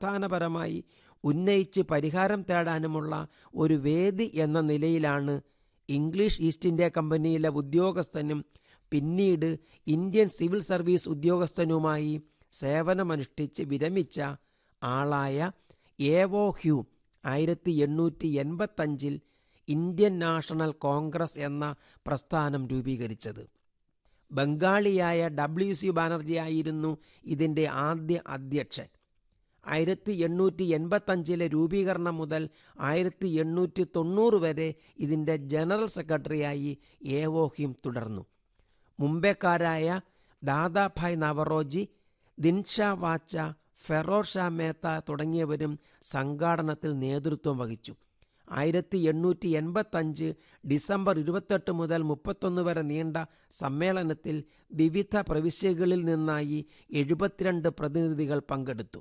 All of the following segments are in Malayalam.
സമാധാനപരമായി ഉന്നയിച്ച് പരിഹാരം തേടാനുമുള്ള ഒരു വേദി എന്ന നിലയിലാണ് ഇംഗ്ലീഷ് ഈസ്റ്റ് ഇന്ത്യ കമ്പനിയിലെ ഉദ്യോഗസ്ഥനും പിന്നീട് ഇന്ത്യൻ സിവിൽ സർവീസ് ഉദ്യോഗസ്ഥനുമായി സേവനമനുഷ്ഠിച്ച് വിരമിച്ച ആളായ ഏവോ ഹ്യൂ ആയിരത്തി എണ്ണൂറ്റി എൺപത്തഞ്ചിൽ ഇന്ത്യൻ നാഷണൽ കോൺഗ്രസ് എന്ന പ്രസ്ഥാനം രൂപീകരിച്ചത് ബംഗാളിയായ ഡബ്ല്യു സി ബാനർജി ആയിരുന്നു ഇതിൻ്റെ ആദ്യ അധ്യക്ഷൻ ആയിരത്തി എണ്ണൂറ്റി എൺപത്തഞ്ചിലെ രൂപീകരണം മുതൽ ആയിരത്തി എണ്ണൂറ്റി തൊണ്ണൂറ് വരെ ഇതിൻ്റെ ജനറൽ സെക്രട്ടറിയായി ഏവോഹിം തുടർന്നു മുംബൈക്കാരായ ദാദാഭായ് നവറോജി ദിൻഷാ വാച്ച ഫെറോർ ഷാ മേത്ത തുടങ്ങിയവരും സംഘാടനത്തിൽ നേതൃത്വം വഹിച്ചു ആയിരത്തി എണ്ണൂറ്റി എൺപത്തഞ്ച് ഡിസംബർ ഇരുപത്തെട്ട് മുതൽ മുപ്പത്തൊന്ന് വരെ നീണ്ട സമ്മേളനത്തിൽ വിവിധ പ്രവിശ്യകളിൽ നിന്നായി എഴുപത്തിരണ്ട് പ്രതിനിധികൾ പങ്കെടുത്തു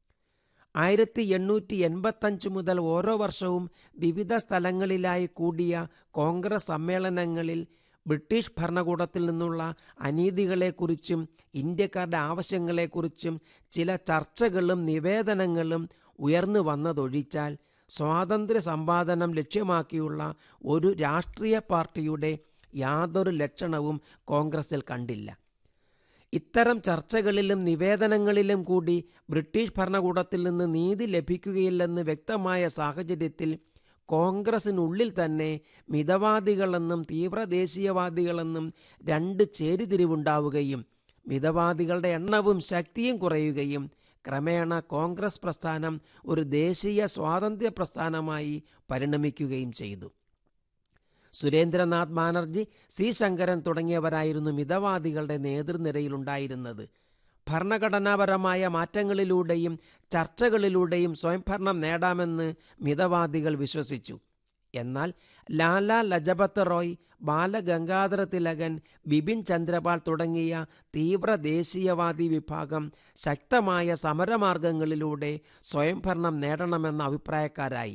ആയിരത്തി എണ്ണൂറ്റി എൺപത്തഞ്ച് മുതൽ ഓരോ വർഷവും വിവിധ സ്ഥലങ്ങളിലായി കൂടിയ കോൺഗ്രസ് സമ്മേളനങ്ങളിൽ ബ്രിട്ടീഷ് ഭരണകൂടത്തിൽ നിന്നുള്ള അനീതികളെക്കുറിച്ചും ഇന്ത്യക്കാരുടെ ആവശ്യങ്ങളെക്കുറിച്ചും ചില ചർച്ചകളും നിവേദനങ്ങളും ഉയർന്നു വന്നതൊഴിച്ചാൽ സ്വാതന്ത്ര്യ സമ്പാദനം ലക്ഷ്യമാക്കിയുള്ള ഒരു രാഷ്ട്രീയ പാർട്ടിയുടെ യാതൊരു ലക്ഷണവും കോൺഗ്രസിൽ കണ്ടില്ല ഇത്തരം ചർച്ചകളിലും നിവേദനങ്ങളിലും കൂടി ബ്രിട്ടീഷ് ഭരണകൂടത്തിൽ നിന്ന് നീതി ലഭിക്കുകയില്ലെന്ന് വ്യക്തമായ സാഹചര്യത്തിൽ കോൺഗ്രസിനുള്ളിൽ തന്നെ മിതവാദികളെന്നും തീവ്രദേശീയവാദികളെന്നും രണ്ട് ചേരിതിരിവുണ്ടാവുകയും മിതവാദികളുടെ എണ്ണവും ശക്തിയും കുറയുകയും ക്രമേണ കോൺഗ്രസ് പ്രസ്ഥാനം ഒരു ദേശീയ സ്വാതന്ത്ര്യ പ്രസ്ഥാനമായി പരിണമിക്കുകയും ചെയ്തു സുരേന്ദ്രനാഥ് ബാനർജി സി ശങ്കരൻ തുടങ്ങിയവരായിരുന്നു മിതവാദികളുടെ നേതൃനിരയിലുണ്ടായിരുന്നത് ഭരണഘടനാപരമായ മാറ്റങ്ങളിലൂടെയും ചർച്ചകളിലൂടെയും സ്വയംഭരണം നേടാമെന്ന് മിതവാദികൾ വിശ്വസിച്ചു എന്നാൽ ലാല ലജപത് റോയ് ബാലഗംഗാധര തിലകൻ ബിപിൻ ചന്ദ്രപാൽ തുടങ്ങിയ തീവ്ര ദേശീയവാദി വിഭാഗം ശക്തമായ സമരമാർഗങ്ങളിലൂടെ സ്വയംഭരണം നേടണമെന്ന അഭിപ്രായക്കാരായി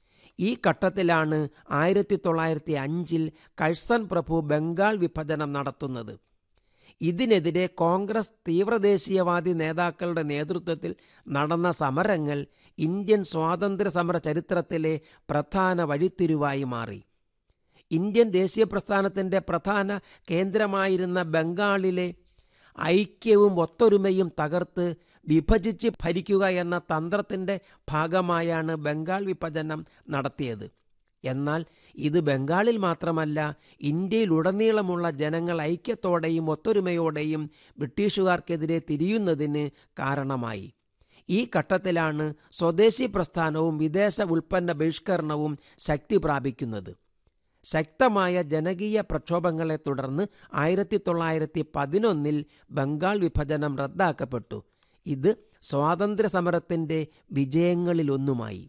ഈ ഘട്ടത്തിലാണ് ആയിരത്തി തൊള്ളായിരത്തി അഞ്ചിൽ കഴ്സൺ പ്രഭു ബംഗാൾ വിഭജനം നടത്തുന്നത് ഇതിനെതിരെ കോൺഗ്രസ് തീവ്രദേശീയവാദി നേതാക്കളുടെ നേതൃത്വത്തിൽ നടന്ന സമരങ്ങൾ ഇന്ത്യൻ സ്വാതന്ത്ര്യ സമര ചരിത്രത്തിലെ പ്രധാന വഴിത്തിരിവായി മാറി ഇന്ത്യൻ ദേശീയ പ്രസ്ഥാനത്തിൻ്റെ പ്രധാന കേന്ദ്രമായിരുന്ന ബംഗാളിലെ ഐക്യവും ഒത്തൊരുമയും തകർത്ത് വിഭജിച്ച് ഭരിക്കുക എന്ന തന്ത്രത്തിൻ്റെ ഭാഗമായാണ് ബംഗാൾ വിഭജനം നടത്തിയത് എന്നാൽ ഇത് ബംഗാളിൽ മാത്രമല്ല ഇന്ത്യയിലുടനീളമുള്ള ജനങ്ങൾ ഐക്യത്തോടെയും ഒത്തൊരുമയോടെയും ബ്രിട്ടീഷുകാർക്കെതിരെ തിരിയുന്നതിന് കാരണമായി ഈ ഘട്ടത്തിലാണ് സ്വദേശി പ്രസ്ഥാനവും വിദേശ ഉൽപ്പന്ന ബഹിഷ്കരണവും ശക്തി പ്രാപിക്കുന്നത് ശക്തമായ ജനകീയ പ്രക്ഷോഭങ്ങളെ തുടർന്ന് ആയിരത്തി തൊള്ളായിരത്തി പതിനൊന്നിൽ ബംഗാൾ വിഭജനം റദ്ദാക്കപ്പെട്ടു ഇത് സ്വാതന്ത്ര്യ സമരത്തിൻ്റെ വിജയങ്ങളിലൊന്നുമായി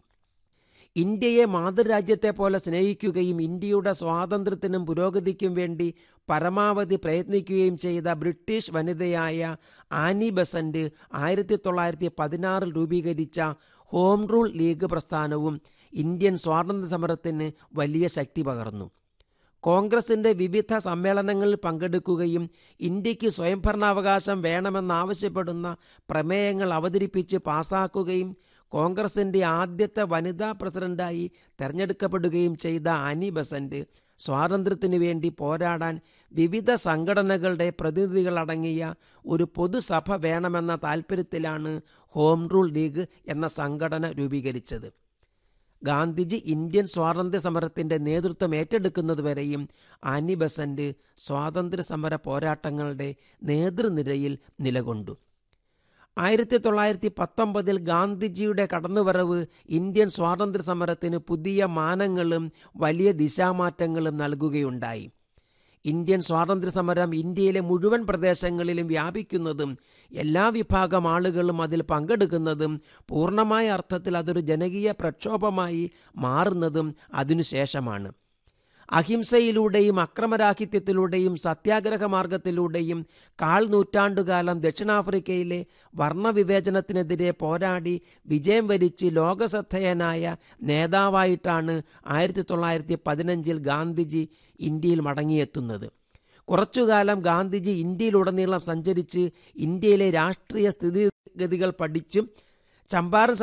ഇന്ത്യയെ മാതൃരാജ്യത്തെ പോലെ സ്നേഹിക്കുകയും ഇന്ത്യയുടെ സ്വാതന്ത്ര്യത്തിനും പുരോഗതിക്കും വേണ്ടി പരമാവധി പ്രയത്നിക്കുകയും ചെയ്ത ബ്രിട്ടീഷ് വനിതയായ ആനി ബസന്റ് ആയിരത്തി തൊള്ളായിരത്തി പതിനാറിൽ രൂപീകരിച്ച ഹോം റൂൾ ലീഗ് പ്രസ്ഥാനവും ഇന്ത്യൻ സ്വാതന്ത്ര്യ സമരത്തിന് വലിയ ശക്തി പകർന്നു കോൺഗ്രസിൻ്റെ വിവിധ സമ്മേളനങ്ങളിൽ പങ്കെടുക്കുകയും ഇന്ത്യക്ക് സ്വയംഭരണാവകാശം വേണമെന്നാവശ്യപ്പെടുന്ന പ്രമേയങ്ങൾ അവതരിപ്പിച്ച് പാസാക്കുകയും കോൺഗ്രസിൻ്റെ ആദ്യത്തെ വനിതാ പ്രസിഡന്റായി തെരഞ്ഞെടുക്കപ്പെടുകയും ചെയ്ത ആനി ബസന്റ് സ്വാതന്ത്ര്യത്തിനു വേണ്ടി പോരാടാൻ വിവിധ സംഘടനകളുടെ പ്രതിനിധികളടങ്ങിയ ഒരു പൊതുസഭ വേണമെന്ന താൽപ്പര്യത്തിലാണ് ഹോം റൂൾ ലീഗ് എന്ന സംഘടന രൂപീകരിച്ചത് ഗാന്ധിജി ഇന്ത്യൻ സ്വാതന്ത്ര്യ സമരത്തിൻ്റെ നേതൃത്വം ഏറ്റെടുക്കുന്നതുവരെയും ആനി ബസന്റ് സ്വാതന്ത്ര്യ സമര പോരാട്ടങ്ങളുടെ നേതൃനിരയിൽ നിലകൊണ്ടു ആയിരത്തി തൊള്ളായിരത്തി പത്തൊമ്പതിൽ ഗാന്ധിജിയുടെ കടന്നുവരവ് ഇന്ത്യൻ സ്വാതന്ത്ര്യ സമരത്തിന് പുതിയ മാനങ്ങളും വലിയ ദിശാമാറ്റങ്ങളും നൽകുകയുണ്ടായി ഇന്ത്യൻ സ്വാതന്ത്ര്യ സമരം ഇന്ത്യയിലെ മുഴുവൻ പ്രദേശങ്ങളിലും വ്യാപിക്കുന്നതും എല്ലാ വിഭാഗം ആളുകളും അതിൽ പങ്കെടുക്കുന്നതും പൂർണ്ണമായ അർത്ഥത്തിൽ അതൊരു ജനകീയ പ്രക്ഷോഭമായി മാറുന്നതും അതിനുശേഷമാണ് അഹിംസയിലൂടെയും അക്രമരാഹിത്യത്തിലൂടെയും സത്യാഗ്രഹ മാർഗത്തിലൂടെയും കാൽ നൂറ്റാണ്ടുകാലം ദക്ഷിണാഫ്രിക്കയിലെ വർണ്ണവിവേചനത്തിനെതിരെ പോരാടി വിജയം വരിച്ച് ലോകശ്രദ്ധേയനായ നേതാവായിട്ടാണ് ആയിരത്തി തൊള്ളായിരത്തി പതിനഞ്ചിൽ ഗാന്ധിജി ഇന്ത്യയിൽ മടങ്ങിയെത്തുന്നത് കുറച്ചുകാലം ഗാന്ധിജി ഇന്ത്യയിലുടനീളം സഞ്ചരിച്ച് ഇന്ത്യയിലെ രാഷ്ട്രീയ സ്ഥിതിഗതികൾ പഠിച്ചും ചമ്പാരൻ